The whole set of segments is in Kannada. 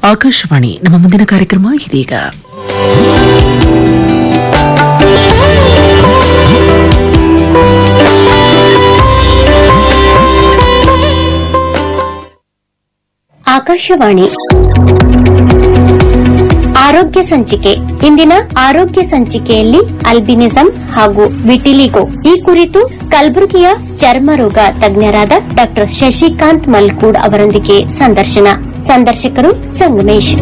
ಆಕಾಶವಾಣಿ ನಮ್ಮ ಮುಂದಿನ ಕಾರ್ಯಕ್ರಮ ಇದೀಗ ಆಕಾಶವಾಣಿ ಆರೋಗ್ಯ ಸಂಚಿಕೆ ಇಂದಿನ ಆರೋಗ್ಯ ಸಂಚಿಕೆಯಲ್ಲಿ ಅಲ್ಬಿನಿಸಂ ಹಾಗೂ ವಿಟಿಲಿಗೋ ಈ ಕುರಿತು ಕಲಬುರಗಿಯ ಚರ್ಮ ರೋಗ ತಜ್ಞರಾದ ಡಾಕ್ಟರ್ ಶಶಿಕಾಂತ್ ಮಲ್ಕೂಡ್ ಅವರೊಂದಿಗೆ ಸಂದರ್ಶನ ಸಂದರ್ಶಕರು ಸಂಗಮೇಶ್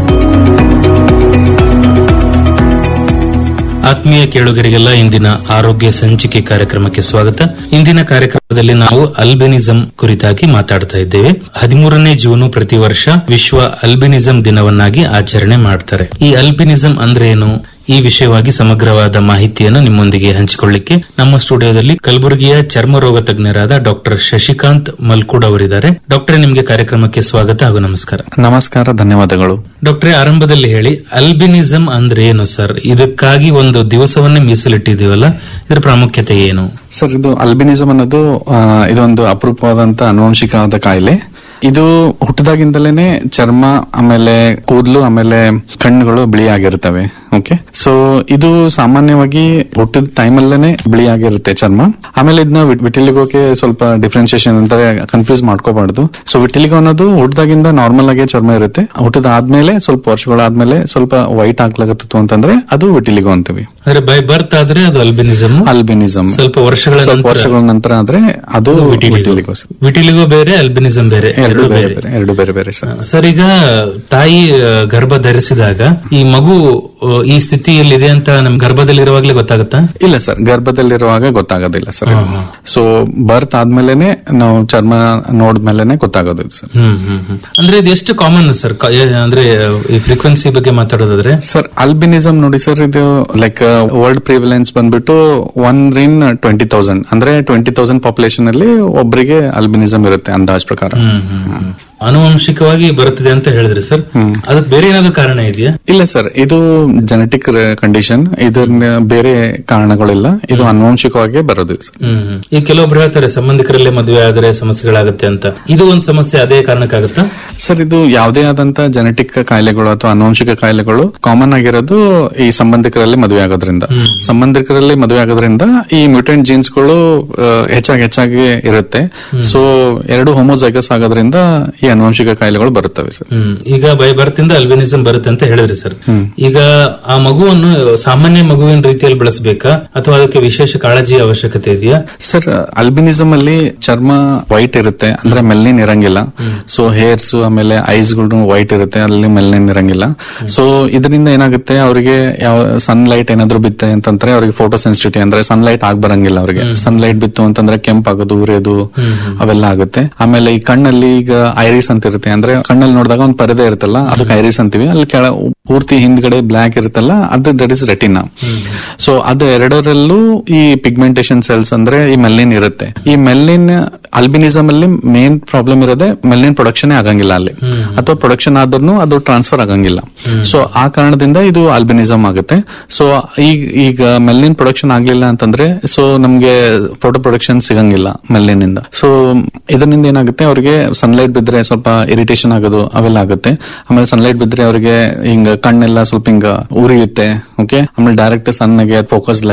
ಆತ್ಮೀಯ ಕೇಳುಗರಿಗೆಲ್ಲ ಇಂದಿನ ಆರೋಗ್ಯ ಸಂಚಿಕೆ ಕಾರ್ಯಕ್ರಮಕ್ಕೆ ಸ್ವಾಗತ ಇಂದಿನ ಕಾರ್ಯಕ್ರಮದಲ್ಲಿ ನಾವು ಅಲ್ಬಿನಿಸಂ ಕುರಿತಾಗಿ ಮಾತಾಡ್ತಾ ಇದ್ದೇವೆ ಹದಿಮೂರನೇ ಜೂನ್ ಪ್ರತಿ ವರ್ಷ ವಿಶ್ವ ಅಲ್ಬಿನಿಸಂ ದಿನವನ್ನಾಗಿ ಆಚರಣೆ ಮಾಡ್ತಾರೆ ಈ ಅಲ್ಬಿನಿಸಂ ಅಂದ್ರೆ ಏನು ಈ ವಿಷಯವಾಗಿ ಸಮಗ್ರವಾದ ಮಾಹಿತಿಯನ್ನು ನಿಮ್ಮೊಂದಿಗೆ ಹಂಚಿಕೊಳ್ಳಿಕ್ಕೆ ನಮ್ಮ ಸ್ಟುಡಿಯೋದಲ್ಲಿ ಕಲಬುರಗಿಯ ಚರ್ಮ ರೋಗ ತಜ್ಞರಾದ ಡಾಕ್ಟರ್ ಶಶಿಕಾಂತ್ ಮಲ್ಕೂಡ್ ಅವರಿದ್ದಾರೆ ಡಾಕ್ಟರ್ ನಿಮಗೆ ಕಾರ್ಯಕ್ರಮಕ್ಕೆ ಸ್ವಾಗತ ಹಾಗೂ ನಮಸ್ಕಾರ ನಮಸ್ಕಾರ ಧನ್ಯವಾದಗಳು ಡಾಕ್ಟ್ರೆ ಆರಂಭದಲ್ಲಿ ಹೇಳಿ ಅಲ್ಬಿನಿಸಂ ಅಂದ್ರೆ ಏನು ಸರ್ ಇದಕ್ಕಾಗಿ ಒಂದು ದಿವಸವನ್ನೇ ಮೀಸಲಿಟ್ಟಿದ್ದೀವಲ್ಲ ಇದರ ಪ್ರಾಮುಖ್ಯತೆ ಏನು ಸರ್ ಇದು ಅಲ್ಬಿನಿಸಮ್ ಅನ್ನೋದು ಆ, ಇದೊಂದು ಅಪರೂಪವಾದಂತ ಅನುವಂಶಿಕವಾದ ಕಾಯಿಲೆ ಇದು ಹುಟ್ಟದಾಗಿಂದಲೇನೆ ಚರ್ಮ ಆಮೇಲೆ ಕೂದಲು ಆಮೇಲೆ ಕಣ್ಣುಗಳು ಬಿಳಿ ಆಗಿರ್ತವೆ ಓಕೆ ಸೊ ಇದು ಸಾಮಾನ್ಯವಾಗಿ ಹುಟ್ಟಿದ ಟೈಮಲ್ಲೇನೆ ಬಿಳಿ ಆಗಿರುತ್ತೆ ಚರ್ಮ ಆಮೇಲೆ ಇದನ್ನ ವಿಟಿಲಿಗೋಗೆ ಸ್ವಲ್ಪ ಡಿಫ್ರೆನ್ಸಿಯೇಷನ್ ಅಂದ್ರೆ ಕನ್ಫ್ಯೂಸ್ ಮಾಡ್ಕೋಬಾರ್ದು ಸೊ ವಿಟಿಲಿಗೋ ಅನ್ನೋದು ಹುಟ್ಟದಾಗಿಂದ ನಾರ್ಮಲ್ ಆಗಿ ಚರ್ಮ ಇರುತ್ತೆ ಹುಟ್ಟದಾದ್ಮೇಲೆ ಸ್ವಲ್ಪ ವರ್ಷಗಳಾದ್ಮೇಲೆ ಸ್ವಲ್ಪ ವೈಟ್ ಆಗ್ಲಾಗತ್ತಿತ್ತು ಅಂತಂದ್ರೆ ಅದು ವಿಟಿಲಿಗೋ ಅಂತೀವಿ ಅಂದ್ರೆ ಬೈ ಬರ್ತ್ ಆದ್ರೆ ಅದು ಅಲ್ಬಿನಿಸಂ ಅಲ್ಬಿನಿಸಮ್ ಸ್ವಲ್ಪ ವರ್ಷಗಳ ಸ್ವಲ್ಪ ನಂತರ ವರ್ಷಗಳ ನಂತರ ಆದ್ರೆ ಅದು ವಿಟಿಲಿಗೋ ವಿಟಿಲಿಗೋ ಸರ್. ವಿಟಿಲಿಗೋ ಬೇರೆ ಅಲ್ಬಿನಿಸಂ ಬೇರೆ ಎರಡು ಎರಡು ಬೇರೆ ಬೇರೆ ಬೇರೆ ಎರಡು ಬೇರೆ ಬೇರೆ ಸರ್ ಸರ್ ಈಗ ತಾಯಿ ಆ, ಗರ್ಭ ಧರಿಸಿದಾಗ ಈ ಮಗು ಆ, ಈ ಸ್ಥಿತಿಯಲ್ಲಿದೆ ಅಂತ ನಮ್ ಗರ್ಭದಲ್ಲಿರುವಾಗ್ಲೇ ಗೊತ್ತಾಗುತ್ತಾ ಇಲ್ಲ ಸರ್ ಗರ್ಭದಲ್ಲಿರುವಾಗ ಗೊತ್ತಾಗೋದಿಲ್ಲ ಸರ್ ಸೊ ಬರ್ತ್ ಆದ್ಮೇಲೆನೆ ನಾವು ಚರ್ಮ ನೋಡ್ಮೇಲೆನೆ ಗೊತ್ತಾಗೋದು ಇದು ಸರ್ ಹ್ಮ್ ಹ್ಮ್ ಹ್ಮ್ ಅಂದ್ರೆ ಇದು ಎಷ್ಟು ಕಾಮನ್ ಸರ್ ಕ- ಏ- ಅಂದ್ರೆ ಈ ಫ್ರೀಕ್ವೆನ್ಸಿ ಬಗ್ಗೆ ಮಾತಾಡೋದಾದ್ರೆ ಸರ್ ಅಲ್ಬಿನಿಸಮ್ ನೋಡಿ ಸರ್ ಇದು ಲೈಕ್ ವರ್ಲ್ಡ್ ಪ್ರಿವಿಲೆನ್ಸ್ ಬಂದ್ಬಿಟ್ಟು ಒನ್ ಇನ್ ಟ್ವೆಂಟಿ ತೌಸಂಡ್ ಅಂದ್ರೆ ಟ್ವೆಂಟಿ ತೌಸಂಡ್ ಪಾಪ್ಯುಲೇಷನ್ ಅಲ್ಲಿ ಒಬ್ಬರಿಗೆ ಅಲ್ಬಿನಿಸಮ್ ಇರುತ್ತೆ ಅಂದಾಜ್ ಪ್ರಕಾರ ಹ್ಮ್ ಹ್ಮ್ ಹ್ಮ್. ಆನುವಂಶಿಕವಾಗಿ ಬರುತ್ತದೆ ಅಂತ ಹೇಳಿದ್ರಿ ಸರ್ ಅದಕ್ಕೆ ಬೇರೆ ಏನಾದ್ರು ಕಾರಣ ಇದೆಯಾ ಇಲ್ಲ ಸರ್ ಇದು ಜೆನೆಟಿಕ್ ಕಂಡೀಷನ್ ಇದನ್ನ ಬೇರೆ ಕಾರಣಗಳಿಲ್ಲ ಇದು ಅನುವಂಶಿಕವಾಗಿ ಬರೋದು ಸರ್ ಹ್ಮ್ ಹ್ಮ್. ಈಗ ಕೆಲವೊಬ್ರು ಹೇಳ್ತಾರೆ ಸಂಬಂಧಿಕರಲ್ಲೇ ಮದುವೆ ಆದರೆ ಸಮಸ್ಯೆಗಳಾಗುತ್ತೆ ಅಂತ ಇದು ಒಂದು ಸಮಸ್ಯೆ ಅದೇ ಕಾರಣಕ್ಕಾಗುತ್ತಾ ಸರ್ ಇದು ಯಾವುದೇ ಆದಂತ ಜೆನೆಟಿಕ್ ಕಾಯಿಲೆಗಳು ಅಥವಾ ಅನುವಂಶಿಕ ಕಾಯಿಲೆಗಳು ಕಾಮನ್ ಆಗಿರೋದು ಈ ಸಂಬಂಧಿಕರಲ್ಲಿ ಮದುವೆ ಆಗೋದ್ರಿಂದ ಸಂಬಂಧಿಕರಲ್ಲಿ ಮದುವೆ ಆಗೋದ್ರಿಂದ ಈ ಮ್ಯೂಟೆಂಟ್ ಜೀನ್ಸ್ ಗಳು ಆ, ಹೆಚ್ಚಾಗಿ ಹೆಚ್ಚಾಗಿ ಇರುತ್ತೆ ಸೊ ಎರಡು ಹೋಮೋಜೈಗಸ್ ಆಗೋದ್ರಿಂದ ಈ ಅನುವಂಶಿಕ ಕಾಯಿಲೆಗಳು ಬರುತ್ತವೆ ಸರ್ ಹ್ಮ್ ಈಗ ಬೈ ಬರ್ತಿಂದ ಅಲ್ಬಿನಿಸಂ ಬರುತ್ತೆ ಅಂತ ಹೇಳಿದ್ರಿ ಸರ್ ಈಗ ಆ ಮಗುವನ್ನು ಸಾಮಾನ್ಯ ಮಗುವಿನ ರೀತಿಯಲ್ಲಿ ಬೆಳೆಸಬೇಕಾ ಅಥವಾ ಅದಕ್ಕೆ ವಿಶೇಷ ಕಾಳಜಿಯ ಅವಶ್ಯಕತೆ ಇದೆಯಾ ಸರ್ ಅಲ್ಬಿನಿಸಮ್ ಅಲ್ಲಿ ಚರ್ಮ ವೈಟ್ ಇರುತ್ತೆ ಅಂದ್ರೆ ಮೆಲ್ನಿನ್ ಇರಂಗಿಲ್ಲ ಸೊ ಹೇರ್ಸ್ ಆಮೇಲೆ ಐಸ್ ಗಳು ವೈಟ್ ಇರುತ್ತೆ ಅಲ್ಲಿ ಮೆಲ್ನಿನ್ ಇರಂಗಿಲ್ಲ ಸೊ ಇದರಿಂದ ಏನಾಗುತ್ತೆ ಅವರಿಗೆ ಯಾವ ಸನ್ ಲೈಟ್ ಏನಾದ್ರು ಬಿತ್ತೆ ಅಂತಂದ್ರೆ ಅವ್ರಿಗೆ ಫೋಟೋ ಸೆನ್ಸಿಟಿವಿಟಿ ಅಂದ್ರೆ ಸನ್ ಲೈಟ್ ಆಗ್ ಬರಂಗಿಲ್ಲ ಅವ್ರಿಗೆ ಸನ್ ಲೈಟ್ ಬಿತ್ತು ಅಂತಂದ್ರೆ ಕೆಂಪಾಗೋದು ಉರಿಯೋದು ಅವೆಲ್ಲ ಆಗುತ್ತೆ ಆಮೇಲೆ ಈ ಕಣ್ಣಲ್ಲಿ ಈಗ ಐರಿಸ್ ಅಂತ ಇರುತ್ತೆ ಅಂದ್ರೆ ಕಣ್ಣಲ್ಲಿ ನೋಡಿದಾಗ ಒಂದು ಪರದೆ ಇರುತ್ತಲ್ಲ ಅದಕ್ಕೆ ಐರಿಸ್ ಅಂತೀವಿ ಅಲ್ಲಿ ಕೆಳ ಪೂರ್ತಿ ಹಿಂದ್ಗಡೆ ಬ್ಲಾಕ್ ಇರುತ್ತಲ್ಲ ಅದು ದಟ್ ಇಸ್ ರೆಟಿನಾ ಸೊ ಅದು ಎರಡರಲ್ಲೂ ಈ ಪಿಗ್ಮೆಂಟೇಶನ್ ಸೆಲ್ಸ್ ಅಂದ್ರೆ ಈ ಮೆಲ್ಲಿನ್ ಇರುತ್ತೆ ಈ ಮೆಲ್ಲಿನ್ ಅಲ್ಬಿನಿಸಮ್ ಅಲ್ಲಿ ಮೇನ್ ಪ್ರಾಬ್ಲಮ್ ಇರೋದೇ ಮೆಲ್ಲಿನ್ ಪ್ರೊಡಕ್ಷನ್ ಆಗಂಗಿಲ್ಲ ಅಲ್ಲಿ ಅಥವಾ ಪ್ರೊಡಕ್ಷನ್ ಆದ್ರೂ ಅದು ಟ್ರಾನ್ಸ್ಫರ್ ಆಗಂಗಿಲ್ಲ ಸೊ ಆ ಕಾರಣದಿಂದ ಇದು ಅಲ್ಬಿನಿಸಮ್ ಆಗುತ್ತೆ ಸೊ ಈಗ ಈಗ ಮೆಲ್ಲಿನ್ ಪ್ರೊಡಕ್ಷನ್ ಆಗ್ಲಿಲ್ಲ ಅಂತಂದ್ರೆ ಸೊ ನಮ್ಗೆ ಫೋಟೋ ಪ್ರೊಡಕ್ಷನ್ ಸಿಗಂಗಿಲ್ಲ ಮೆಲ್ಲಿನ್ ಇಂದ ಸೊ ಇದರಿಂದ ಏನಾಗುತ್ತೆ ಅವ್ರಿಗೆ ಸನ್ಲೈಟ್ ಬಿದ್ರೆ ಸ್ವಲ್ಪ ಇರಿಟೇಷನ್ ಆಗೋದು ಅವೆಲ್ಲ ಆಗುತ್ತೆ ಆಮೇಲೆ ಸನ್ಲೈಟ್ ಬಿದ್ರೆ ಅವ್ರಿಗೆ ಹಿಂಗ ಕಣ್ಣೆಲ್ಲ ಸ್ವಲ್ಪ ಹಿಂಗ ಉರಿಯುತ್ತೆ ಓಕೆ ಆಮೇಲೆ ಡೈರೆಕ್ಟ್ ಸನ್ಗೆ ಫೋಕಸ್